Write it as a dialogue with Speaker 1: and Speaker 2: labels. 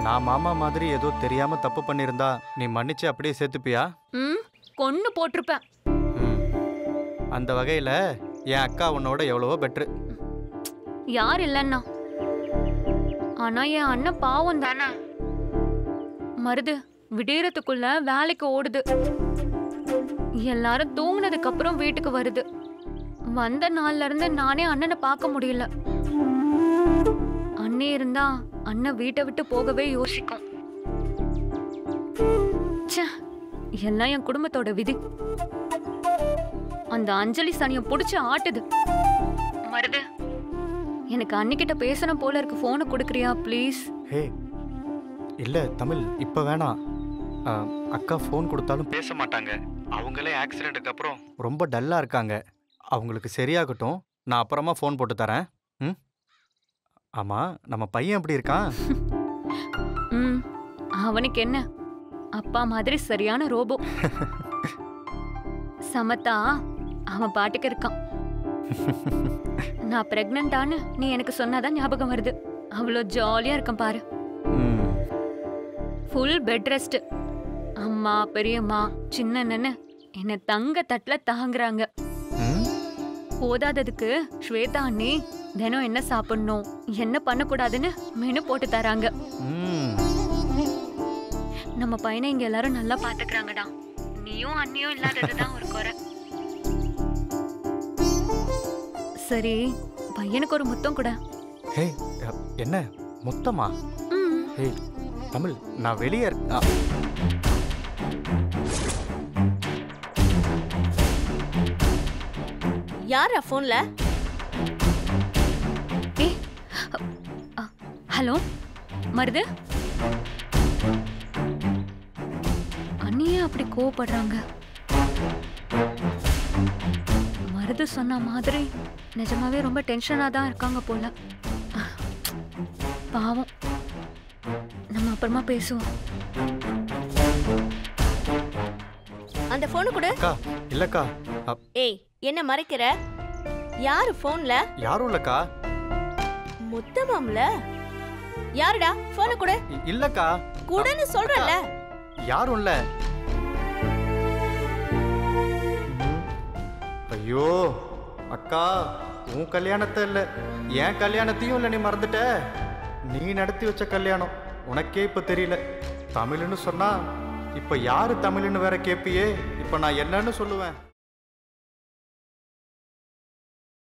Speaker 1: நான் மாமா மாதிரி ஏதோ தெரியாம தப்பு பண்ணியிருந்தா நீ மன்னிச்சு அப்படியே சேர்த்துப்பியா
Speaker 2: ம் கொன்னு போட்டிருப்பேன்
Speaker 1: ம். அந்த வகையில என் அக்கா உன்னோட எவ்வளவோ பெட்ரு
Speaker 2: யார் இல்லைன்னா ஆனா என் அண்ணன் பாவம் தானே மருது விடியறதுக்குள்ள வேலைக்கு ஓடுது எல்லாரும் தூங்குனதுக்கு அப்புறம் வீட்டுக்கு வருது வந்த நாள்ல இருந்து நானே அண்ணனை பார்க்க முடியல அண்ணே இருந்தா அண்ணன் வீட்டை விட்டு போகவே யோசிக்கும் ச்சே, எல்லாம் என் குடும்பத்தோட விதி அந்த அஞ்சலி சனியை புடிச்சு ஆட்டுது மருது எனக்கு அன்னிக்கிட்ட பேசணும் போல இருக்கு போனை கொடுக்குறியா ப்ளீஸ்
Speaker 1: ஹே இல்ல தமிழ் இப்ப வேணாம் ஆ, அக்கா ஃபோன் கொடுத்தாலும் பேச மாட்டாங்க அவங்களே ஆக்சிடென்ட்டுக்கு அப்புறம் ரொம்ப டல்லா இருக்காங்க அவங்களுக்கு சரியாகட்டும் நான் அப்புறமா ஃபோன் போட்டு தரேன் ம் ஆமா நம்ம பையன் எப்படி இருக்கான்
Speaker 2: ம் அவனுக்கு என்ன அப்பா மாதிரி சரியான ரோபோ சமத்தா அவன் பாட்டுக்கு இருக்கான் நான் பிரெக்னண்டான்னு நீ எனக்கு சொன்னாதான் ஞாபகம் வருது அவ்வளோ ஜாலியா இருக்கேன் பாரு
Speaker 1: ம்
Speaker 2: ஃபுல் பெட் ரெஸ்ட் அம்மா பெரியம்மா சின்னன்னு என்னை தங்க தட்டுல தாங்குறாங்க
Speaker 1: ம்
Speaker 2: போதாததுக்கு ஸ்வேதா அண்ணி தினம் என்ன சாப்பிடணும் என்ன பண்ணக்கூடாதுன்னு மெனு போட்டு தராங்க
Speaker 1: ம்
Speaker 2: நம்ம பையனை இங்க எல்லாரும் நல்லா பாத்துக்கிறாங்கடா நீயும் அண்ணியும் இல்லாததுதான் ஒரு குறை சரி பையனுக்கு ஒரு முத்தம் கூட
Speaker 1: ஹே அ, என்ன மொத்தமா
Speaker 2: ம்
Speaker 1: ஹே தமிழ் நான் வெளியே இருக்க ஆ,
Speaker 3: யாரா ஃபோன்ல
Speaker 2: ஏ அ, ஹலோ மருது அண்ணியே அப்படி கோவப்படுறாங்க மருது சொன்ன மாதிரி நிஜமாவே ரொம்ப டென்ஷனா தான் இருக்காங்க போல பாவம் நம்ம அப்புறமா பேசுவோம்
Speaker 3: அந்த போனு கொடு
Speaker 1: அக்கா இல்லக்கா அ,
Speaker 3: ஏய் என்ன மறைக்கிற யாரு போன்ல
Speaker 1: யாரும் இல்லக்கா
Speaker 3: முத்தமாம்ல யாருடா போனை கொடு
Speaker 1: இ- இல்லக்கா
Speaker 3: குடுன்னு சொல்றல
Speaker 1: யாரும் இல்ல ம். ஐயோ அக்கா உன் கல்யாணத்தை இல்ல என் கல்யாணத்தையும் இல்ல நீ மறந்துட்ட நீ நடத்தி வச்ச கல்யாணம் உனக்கே இப்ப தெரியல தமிழ்னு சொன்னா இப்ப யாரு தமிழ்னு வேற கேப்பியே இப்ப நான் என்னன்னு சொல்லுவேன்